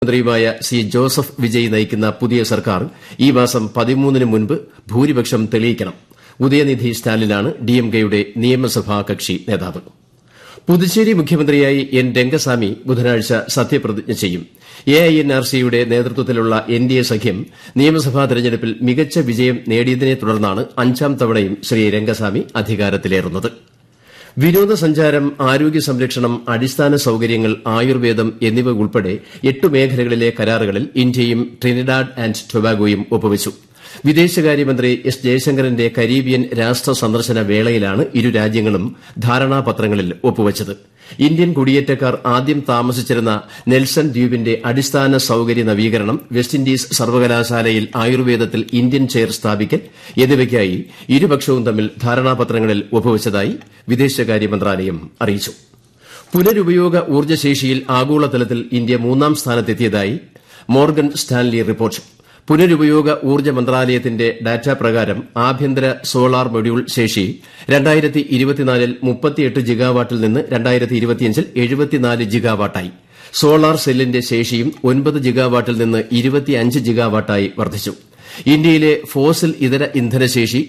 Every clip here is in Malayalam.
മന്ത്രിയുമായ സി ജോസഫ് വിജയ് നയിക്കുന്ന പുതിയ സർക്കാർ ഈ മാസം പതിമൂന്നിന് മുൻപ് ഭൂരിപക്ഷം തെളിയിക്കണം ഉദയനിധി സ്റ്റാലിനാണ് ഡിഎംകെയുടെ നിയമസഭാ കക്ഷി നേതാവ് പുതുച്ചേരി മുഖ്യമന്ത്രിയായി എൻ രംഗസ്വാമി ബുധനാഴ്ച സത്യപ്രതിജ്ഞ ചെയ്യും എഐഎൻആർസിയുടെ നേതൃത്വത്തിലുള്ള എൻഡിഎ സഖ്യം നിയമസഭാ തെരഞ്ഞെടുപ്പിൽ മികച്ച വിജയം നേടിയതിനെ തുടർന്നാണ് അഞ്ചാം തവണയും ശ്രീ രംഗസ്വാമി അധികാരത്തിലേറുന്നത് വിനോദസഞ്ചാരം ആരോഗ്യ സംരക്ഷണം അടിസ്ഥാന സൌകര്യങ്ങൾ ആയുർവേദം എന്നിവ ഉൾപ്പെടെ എട്ട് മേഖലകളിലെ കരാറുകളിൽ ഇന്ത്യയും ട്രിനിഡാഡ് ആന്റ് ടൊബാഗോയും ഒപ്പുവച്ചു വിദേശകാര്യമന്ത്രി എസ് ജയശങ്കറിന്റെ കരീബിയൻ രാഷ്ട്ര സന്ദർശന വേളയിലാണ് ഇരു രാജ്യങ്ങളും ധാരണാപത്രങ്ങളിൽ ഒപ്പുവച്ചത് ഇന്ത്യൻ കുടിയേറ്റക്കാർ ആദ്യം താമസിച്ചിരുന്ന നെൽസൺ ദ്വീപിന്റെ അടിസ്ഥാന സൌകര്യ നവീകരണം വെസ്റ്റ് ഇൻഡീസ് സർവകലാശാലയിൽ ആയുർവേദത്തിൽ ഇന്ത്യൻ ചെയർ സ്ഥാപിക്കൽ എന്നിവയ്ക്കായി ഇരുപക്ഷവും തമ്മിൽ ധാരണാപത്രങ്ങളിൽ ഒപ്പുവച്ചതായി വിദേശകാര്യ മന്ത്രാലയം അറിയിച്ചു പുനരുപയോഗ ഊർജ്ജശേഷിയിൽ ആഗോളതലത്തിൽ ഇന്ത്യ മൂന്നാം സ്ഥാനത്തെത്തിയതായി മോർഗൻ സ്റ്റാൻലി റിപ്പോർട്ട് പുനരുപയോഗ ഊർജ്ജ മന്ത്രാലയത്തിന്റെ ഡാറ്റ പ്രകാരം ആഭ്യന്തര സോളാർ മൊഡ്യൂൾ ശേഷി ൽ ജിഗാവാട്ടിൽ നിന്ന് ൽ ജിഗാവാട്ടായി സോളാർ സെല്ലിന്റെ ശേഷിയും ഒൻപത് ജിഗാവാട്ടിൽ നിന്ന് ജിഗാവാട്ടായി വർദ്ധിച്ചു ഇന്ത്യയിലെ ഫോസിൽ ഇതര ഇന്ധനശേഷി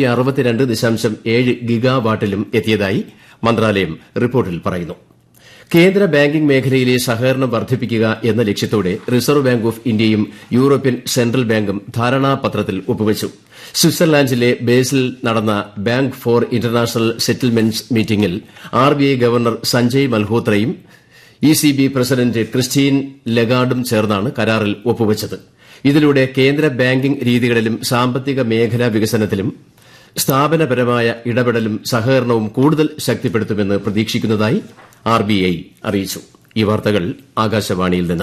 ഗിഗാവാട്ടിലും എത്തിയതായി മന്ത്രാലയം റിപ്പോർട്ടിൽ പറയുന്നു കേന്ദ്ര ബാങ്കിംഗ് മേഖലയിലെ സഹകരണം വർദ്ധിപ്പിക്കുക എന്ന ലക്ഷ്യത്തോടെ റിസർവ് ബാങ്ക് ഓഫ് ഇന്ത്യയും യൂറോപ്യൻ സെൻട്രൽ ബാങ്കും ധാരണാപത്രത്തിൽ ഒപ്പുവച്ചു സ്വിറ്റ്സർലാൻഡിലെ ബേസിൽ നടന്ന ബാങ്ക് ഫോർ ഇന്റർനാഷണൽ സെറ്റിൽമെന്റ്സ് മീറ്റിംഗിൽ ആർബിഐ ഗവർണർ സഞ്ജയ് മൽഹോത്രയും ഇസിബി പ്രസിഡന്റ് ക്രിസ്റ്റീൻ ലഗാർഡും ചേർന്നാണ് കരാറിൽ ഒപ്പുവച്ചത് ഇതിലൂടെ കേന്ദ്ര ബാങ്കിംഗ് രീതികളിലും സാമ്പത്തിക മേഖലാ വികസനത്തിലും സ്ഥാപനപരമായ ഇടപെടലും സഹകരണവും കൂടുതൽ ശക്തിപ്പെടുത്തുമെന്ന് പ്രതീക്ഷിക്കുന്നതായി ആർബിഐ അറിയിച്ചു ഈ വാർത്തകൾ ആകാശവാണിയിൽ നിന്ന്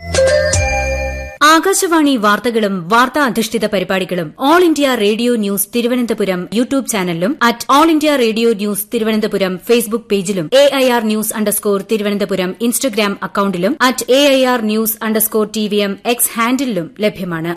ആകാശവാണി വാർത്തകളും വാർത്താ അധിഷ്ഠിത പരിപാടികളും all India radio news Thiruvananthapuram YouTube ചാനലിലും at all India radio news Thiruvananthapuram Facebook പേജിലും A I R news underscore Thiruvananthapuram Instagram അക്കൌണ്ടിലും at A I R news underscore T V M X ഹാൻഡിലും ലഭ്യമാണ്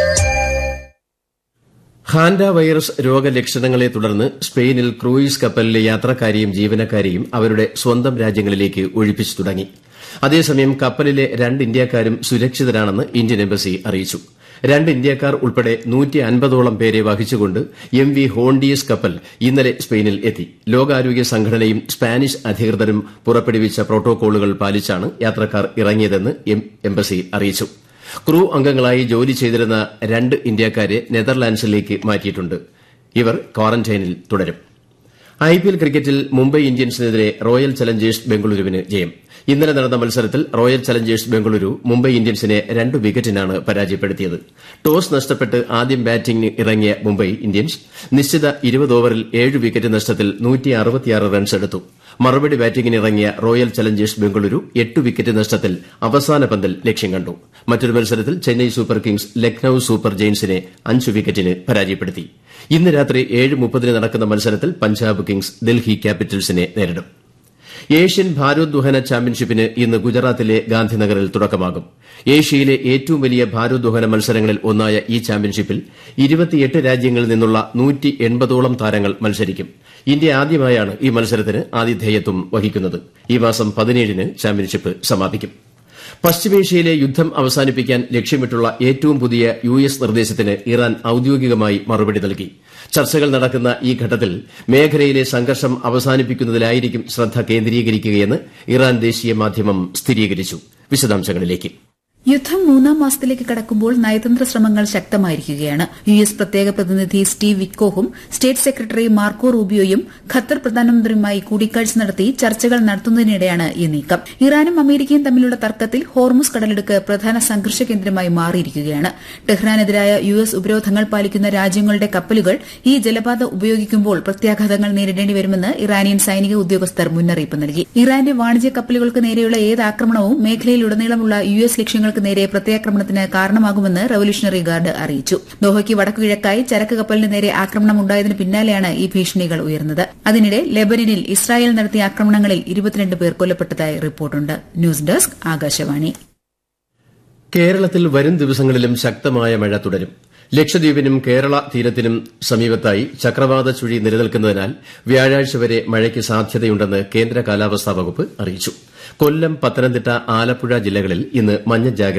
ഹാൻഡ വൈറസ് രോഗലക്ഷണങ്ങളെ തുടർന്ന് സ്പെയിനിൽ ക്രൂയിസ് കപ്പലിലെ യാത്രക്കാരെയും ജീവനക്കാരെയും അവരുടെ സ്വന്തം രാജ്യങ്ങളിലേക്ക് ഒഴിപ്പിച്ചു തുടങ്ങി അതേസമയം കപ്പലിലെ രണ്ട് ഇന്ത്യക്കാരും സുരക്ഷിതരാണെന്ന് ഇന്ത്യൻ എംബസി അറിയിച്ചു രണ്ട് ഇന്ത്യക്കാർ ഉൾപ്പെടെ ഓളം പേരെ വഹിച്ചുകൊണ്ട് എം വി ഹോണ്ടിയസ് കപ്പൽ ഇന്നലെ സ്പെയിനിൽ എത്തി ലോകാരോഗ്യ സംഘടനയും സ്പാനിഷ് അധികൃതരും പുറപ്പെടുവിച്ച പ്രോട്ടോക്കോളുകൾ പാലിച്ചാണ് യാത്രക്കാർ ഇറങ്ങിയതെന്ന് എംബസി അറിയിച്ചു ക്രൂ അംഗങ്ങളായി ജോലി ചെയ്തിരുന്ന രണ്ട് ഇന്ത്യക്കാരെ നെതർലാൻഡ്സിലേക്ക് മാറ്റിയിട്ടുണ്ട് ഇവർ ക്വാറന്റൈനിൽ തുടരും ഐപിഎൽ ക്രിക്കറ്റിൽ മുംബൈ ഇന്ത്യൻസിനെതിരെ റോയൽ ചലഞ്ചേഴ്സ് ബംഗളൂരുവിന് ജയം ഇന്നലെ നടന്ന മത്സരത്തിൽ റോയൽ ചലഞ്ചേഴ്സ് ബംഗളൂരു മുംബൈ ഇന്ത്യൻസിനെ രണ്ട് വിക്കറ്റിനാണ് പരാജയപ്പെടുത്തിയത് ടോസ് നഷ്ടപ്പെട്ട് ആദ്യം ബാറ്റിംഗിന് ഇറങ്ങിയ മുംബൈ ഇന്ത്യൻസ് നിശ്ചിത ഇരുപത് ഓവറിൽ ഏഴ് വിക്കറ്റ് നഷ്ടത്തിൽ റൺസ് എടുത്തു മറുപടി ബാറ്റിംഗിനിറങ്ങിയ റോയൽ ചലഞ്ചേഴ്സ് ബംഗളൂരു എട്ട് വിക്കറ്റ് നഷ്ടത്തിൽ അവസാന പന്തിൽ ലക്ഷ്യം കണ്ടു മറ്റൊരു മത്സരത്തിൽ Chennai super kings Lucknow super ജെയിൻസിനെ അഞ്ച് വിക്കറ്റിന് പരാജയപ്പെടുത്തി ഇന്ന് രാത്രി ഏഴ് മുപ്പതിന് നടക്കുന്ന മത്സരത്തിൽ പഞ്ചാബ് കിങ്സ് ഡൽഹി ക്യാപിറ്റൽസിനെ നേരിടും ഏഷ്യൻ ഭാരോദ്വഹന ചാമ്പ്യൻഷിപ്പിന് ഇന്ന് ഗുജറാത്തിലെ ഗാന്ധിനഗറിൽ തുടക്കമാകും ഏഷ്യയിലെ ഏറ്റവും വലിയ ഭാരോദ്വഹന മത്സരങ്ങളിൽ ഒന്നായ ഈ ചാമ്പ്യൻഷിപ്പിൽ രാജ്യങ്ങളിൽ നിന്നുള്ള ഓളം താരങ്ങൾ മത്സരിക്കും ഇന്ത്യ ആദ്യമായാണ് ഈ മത്സരത്തിന് ആതിഥേയത്വം വഹിക്കുന്നത് ഈ മാസം പതിനേഴിന് ചാമ്പ്യൻഷിപ്പ് സമാപിക്കും പശ്ചിമേഷ്യയിലെ യുദ്ധം അവസാനിപ്പിക്കാൻ ലക്ഷ്യമിട്ടുള്ള ഏറ്റവും പുതിയ യു എസ് നിർദ്ദേശത്തിന് ഇറാൻ ഔദ്യോഗികമായി മറുപടി നൽകി ചർച്ചകൾ നടക്കുന്ന ഈ ഘട്ടത്തിൽ മേഖലയിലെ സംഘർഷം അവസാനിപ്പിക്കുന്നതിലായിരിക്കും ശ്രദ്ധ കേന്ദ്രീകരിക്കുകയെന്ന് ഇറാൻ ദേശീയ മാധ്യമം സ്ഥിരീകരിച്ചു വിശദാംശങ്ങളിലേക്ക് യുദ്ധം മൂന്നാം മാസത്തിലേക്ക് കടക്കുമ്പോൾ നയതന്ത്ര ശ്രമങ്ങൾ ശക്തമായിരിക്കുകയാണ് യു എസ് പ്രത്യേക പ്രതിനിധി സ്റ്റീവ് വിറ്റ്കോഫും സ്റ്റേറ്റ് സെക്രട്ടറി മാർക്കോ റൂബിയോയും ഖത്തർ പ്രധാനമന്ത്രിയുമായി കൂടിക്കാഴ്ച നടത്തി ചർച്ചകൾ നടത്തുന്നതിനിടെയാണ് ഈ നീക്കം ഇറാനും അമേരിക്കയും തമ്മിലുള്ള തർക്കത്തിൽ ഹോർമുസ് കടലെടുക്ക് പ്രധാന സംഘർഷ കേന്ദ്രമായി മാറിയിരിക്കുകയാണ് ടെഹ്റാനെതിരായ യു എസ് ഉപരോധങ്ങൾ പാലിക്കുന്ന രാജ്യങ്ങളുടെ കപ്പലുകൾ ഈ ജലപാത ഉപയോഗിക്കുമ്പോൾ പ്രത്യാഘാതങ്ങൾ നേരിടേണ്ടി വരുമെന്ന് ഇറാനിയൻ സൈനിക ഉദ്യോഗസ്ഥർ മുന്നറിയിപ്പ് നൽകി ഇറാന്റെ വാണിജ്യ കപ്പലുകൾക്ക് നേരെയുള്ള ഏത് ആക്രമണവും മേഖലയിലുടനീളമുള്ള യു എസ് ലക്ഷ്യങ്ങൾ ലക്ഷ്യങ്ങൾക്ക് നേരെ പ്രത്യാക്രമണത്തിന് കാരണമാകുമെന്ന് റവല്യൂഷണറി ഗാർഡ് അറിയിച്ചു ദോഹയ്ക്ക് വടക്കുകിഴക്കായി ചരക്ക് കപ്പലിന് നേരെ ആക്രമണം ഉണ്ടായതിന് പിന്നാലെയാണ് ഈ ഭീഷണികൾ ഉയർന്നത് അതിനിടെ ലെബനനിൽ ഇസ്രായേൽ നടത്തിയ ആക്രമണങ്ങളിൽ ഇരുപത്തിരണ്ട് പേർ കൊല്ലപ്പെട്ടതായി റിപ്പോർട്ടുണ്ട് ന്യൂസ് ഡെസ്ക് ആകാശവാണി കേരളത്തിൽ വരും ദിവസങ്ങളിലും ശക്തമായ മഴ തുടരും ലക്ഷദ്വീപിനും കേരള തീരത്തിനും സമീപത്തായി ചക്രവാത ചുഴി നിലനിൽക്കുന്നതിനാൽ വ്യാഴാഴ്ച വരെ മഴയ്ക്ക് സാധ്യതയുണ്ടെന്ന് കേന്ദ്ര കാലാവസ്ഥാ വകുപ്പ് അറിയിച്ചു കൊല്ലം പത്തനംതിട്ട ആലപ്പുഴ ജില്ലകളിൽ ഇന്ന് മഞ്ഞ ജാഗ്രത